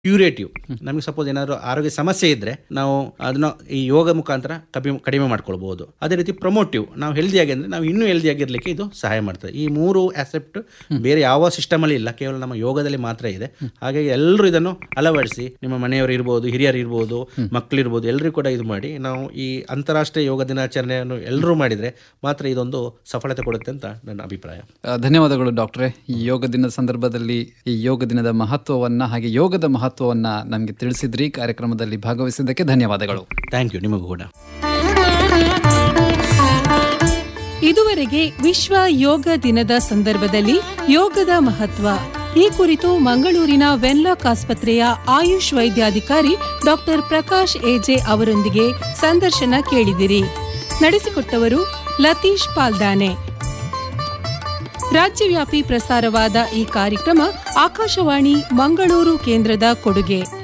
curative ನಮಗೆ suppose ಏನಾದರೂ ಆರೋಗ್ಯ ಸಮಸ್ಯೆ ಇದ್ರೆ ನಾವು ಅದನ್ನ ಈ ಯೋಗ ಮುಖಾಂತರ ಕಡಿಮೆ ಕಡಿಮೆ ಮಾಡ್ಕೊಳ್ಬಹುದು ಅದೇ ರೀತಿ ಪ್ರಮೋಟಿವ್ ನಾವು ಹೆಲ್ದಿ ಆಗಿ ಅಂದ್ರೆ ನಾವು ಇನ್ನೂ ಹೆಲ್ದಿ ಆಗಿರ್ಲಿಕ್ಕೆ ಇದು ಸಹಾಯ ಮಾಡ್ತದೆ ಈ ಮೂರು ಆಸೆಪ್ಟ್ ಬೇರೆ ಯಾವ ಸಿಸ್ಟಮ್ ಅಲ್ಲಿ ಇಲ್ಲ ಕೇವಲ ನಮ್ಮ ಯೋಗದಲ್ಲಿ ಮಾತ್ರ ಇದೆ ಹಾಗಾಗಿ ಎಲ್ಲರೂ ಇದನ್ನು ಅಳವಡಿಸಿ ನಿಮ್ಮ ಮನೆಯವರು ಇರ್ಬೋದು ಹಿರಿಯರು ಇರ್ಬೋದು ಮಕ್ಕಳು ಇರ್ಬೋದು ಎಲ್ಲರೂ ಕೂಡ ಇದು ಮಾಡಿ ನಾವು ಈ ಅಂತಾರಾಷ್ಟ್ರೀಯ ಯೋಗ ದಿನಾಚರಣೆಯನ್ನು ಎಲ್ಲರೂ ಮಾಡಿದ್ರೆ ಮಾತ್ರ ಇದೊಂದು ಸಫಲತೆ ಕೊಡುತ್ತೆ ಅಂತ ನನ್ನ ಅಭಿಪ್ರಾಯ ಆ, ಧನ್ಯವಾದಗಳು ಡಾಕ್ಟ್ರೆ ಈ ಯೋಗ ದಿನದ ಸಂದರ್ಭದಲ್ಲಿ ಈ ಯೋಗ ದಿನದ ಮಹತ್ವವನ್ನ ಹಾಗೆ ಯೋಗದ ಮಹತ್ವವನ್ನ ನಮಗೆ ತಿಳಿಸಿದ್ರಿ ಕಾರ್ಯಕ್ರಮದಲ್ಲಿ ಭಾಗವಹಿಸಿದ್ದಕ್ಕೆ ಧನ್ಯವಾದಗಳು ಥ್ಯಾಂಕ್ ಯು ನಿಮಗೂ ಕೂಡ ಇದುವರೆಗೆ ವಿಶ್ವ ಯೋಗ ದಿನದ ಸಂದರ್ಭದಲ್ಲಿ ಯೋಗದ ಮಹತ್ವ ಈ ಕುರಿತು ಮಂಗಳೂರಿನ ವೆನ್ಲಾಕ್ ಆಸ್ಪತ್ರೆಯ ಆಯುಷ್ ವೈದ್ಯಾಧಿಕಾರಿ ಡಾಕ್ಟರ್ ಪ್ರಕಾಶ್ ಎಜೆ ಅವರೊಂದಿಗೆ ಸಂದರ್ಶನ ಕೇಳಿದಿರಿ ನಡೆಸಿಕೊಟ್ಟವರು ಲತೀಶ್ ಪಾಲ್ದಾನೆ ರಾಜ್ಯವ್ಯಾಪಿ ಪ್ರಸಾರವಾದ ಈ ಕಾರ್ಯಕ್ರಮ ಆಕಾಶವಾಣಿ ಮಂಗಳೂರು ಕೇಂದ್ರದ ಕೊಡುಗೆ